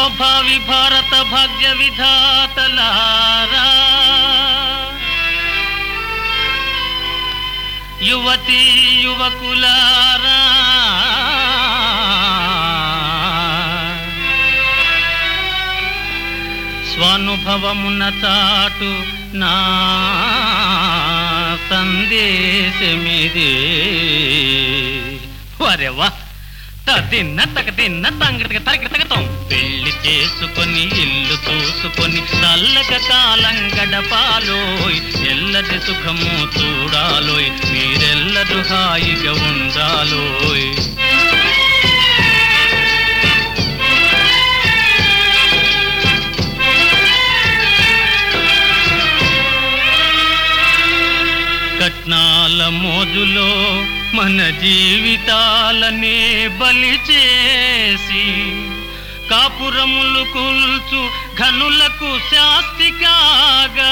భావి భారత భాగ్య విధాతలారా యువతి యువకులారా స్వానుభవమున చాటు నా సందేశమిదే వరెవా తిన్న తగ తిన్న తంగడికి తరగతి తగతాం పెళ్లి చేసుకొని ఇల్లు చూసుకొని చల్లగా కాలం గడపాలోయ్ ఎల్లటి సుఖము చూడాలోయ్ మీరెల్లరూ హాయిగా ఉండాలోయ్ కట్నాల మోజులో మన జీవితాలనే బలి చేసి కాపురములు కూల్చు ఘనులకు శాస్తి కాగా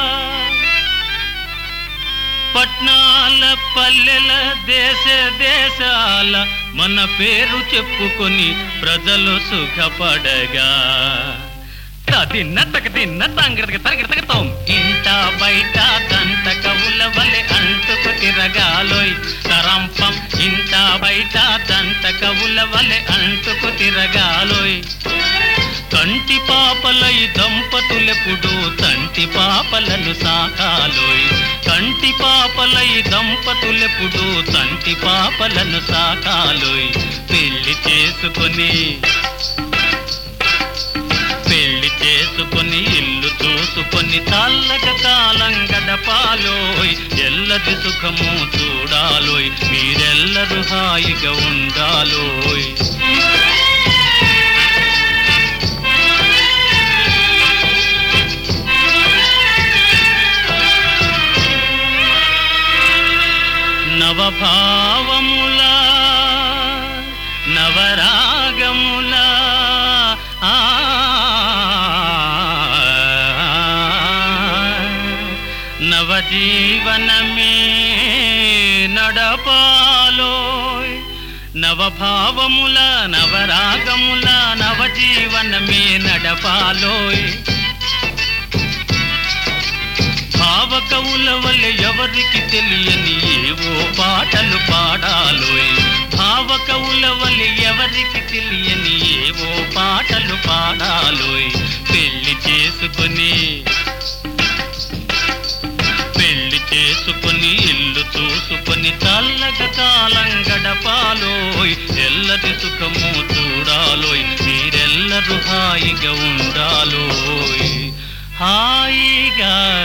పట్నాల పల్లెల దేశ దేశాల మన పేరు చెప్పుకొని ప్రజలు సుఖపడగా తిన్న తగ తిన్న తంగడికి తరగతి తగతాం ఇంట బయట దంత కవుల వలె అంటుకు తిరగాలోయ్ తరంపం ఇంట బయట దంత కవుల వలె అంటుకు తిరగాలోయ్ కంటి పాపలై దంపతులెప్పుడు తంటి పాపలను సాకాలోయ్ కంటి పాపలై దంపతులెప్పుడు తంటి పాపలను సాకాలోయ్ పెళ్లి చేసుకొని పెళ్లి చేసుకొని ఇల్లు చూసుకొని చల్లక కాలం గడపాలోయ్ ఎల్లది సుఖము చూడాలోయ్ మీరెల్లరూ హాయిగా ఉండాలోయ్ నవభావముల నవరాగముల ఆ నవజీవనమే నడపాలోయ్ నవభావముల నవరాగముల నవజీవనమే నడపాలోయ్ భావకవుల వల్ల ఎవరికి తెలియని ఏవో పాటలు పాడాలోయ్ భావకవుల వల్ల ఎవరికి తెలియని ఏవో పాటలు పాడాలోయ్ పెళ్లి చేసుకొని పెళ్లి చేసుకొని ఇల్లు చూసుకొని చల్లగా కాలం గడపాలోయ్ ఎల్లది సుఖము చూడాలోయ్ మీరెల్లరూ హాయిగా ఉండాలోయ్ హాయిగా